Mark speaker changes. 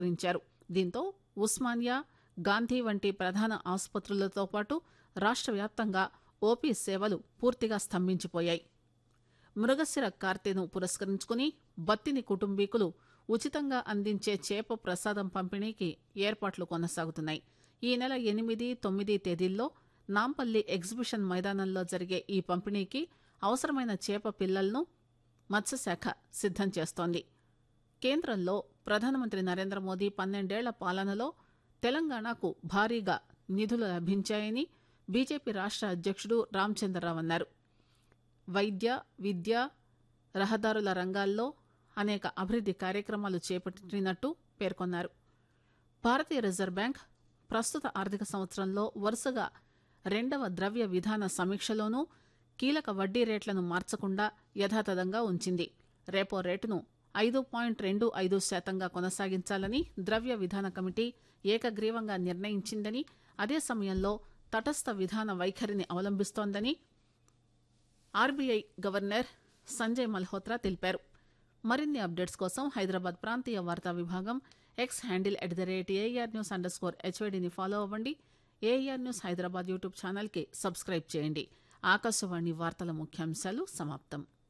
Speaker 1: విస్తరించారు దీంతో ఉస్మానియా గాంధీ వంటి ప్రధాన ఆసుపత్రులతో పాటు రాష్ట వ్యాప్తంగా ఓపీ సేవలు పూర్తిగా స్తంభించిపోయాయి మృగశిర కార్తెను పురస్కరించుకుని బత్తిని కుటుంబీకులు ఉచితంగా అందించే చేప ప్రసాదం పంపిణీకి ఏర్పాట్లు కొనసాగుతున్నాయి ఈ నెల ఎనిమిది తొమ్మిది తేదీల్లో నాంపల్లి ఎగ్జిబిషన్ మైదానంలో జరిగే ఈ పంపిణీకి అవసరమైన చేప పిల్లలను మత్స్యశాఖ సిద్దం చేస్తోంది కేంద్రంలో ప్రధానమంత్రి నరేంద్ర మోదీ పన్నెండేళ్ల పాలనలో తెలంగాణకు భారీగా నిధులు లభించాయని బీజేపీ రాష్ట అధ్యక్షుడు రామచంద్రరావు అన్నారు వైద్య విద్య రహదారుల రంగాల్లో అనేక అభివృద్ది కార్యక్రమాలు చేపట్టినట్టు పేర్కొన్నారు భారతీయ రిజర్వ్ బ్యాంక్ ప్రస్తుత ఆర్థిక సంవత్సరంలో వరుసగా రెండవ ద్రవ్య విధాన సమీక్షలోనూ కీలక వడ్డీ రేట్లను మార్చకుండా యథాతథంగా ఉంచింది రెపో రేటును ఐదు పాయింట్ రెండు ఐదు శాతంగా కొనసాగించాలని ద్రవ్య విధాన కమిటీ ఏకగ్రీవంగా నిర్ణయించిందని అదే సమయంలో తటస్థ విధాన వైఖరిని అవలంబిస్తోందని ఆర్బీఐ గవర్నర్ సంజయ్ మల్హోత్రా తెలిపారు మరిన్ని అప్డేట్స్ కోసం హైదరాబాద్ ప్రాంతీయ వార్తా విభాగం X handle at the rate AR news underscore హెచ్వైడిని ఫాలో అవ్వండి ఏఆర్ న్యూస్ హైదరాబాద్ యూట్యూబ్ ఛానల్కి సబ్స్క్రైబ్ చేయండి ఆకాశవాణి వార్తల ముఖ్యాంశాలు సమాప్తం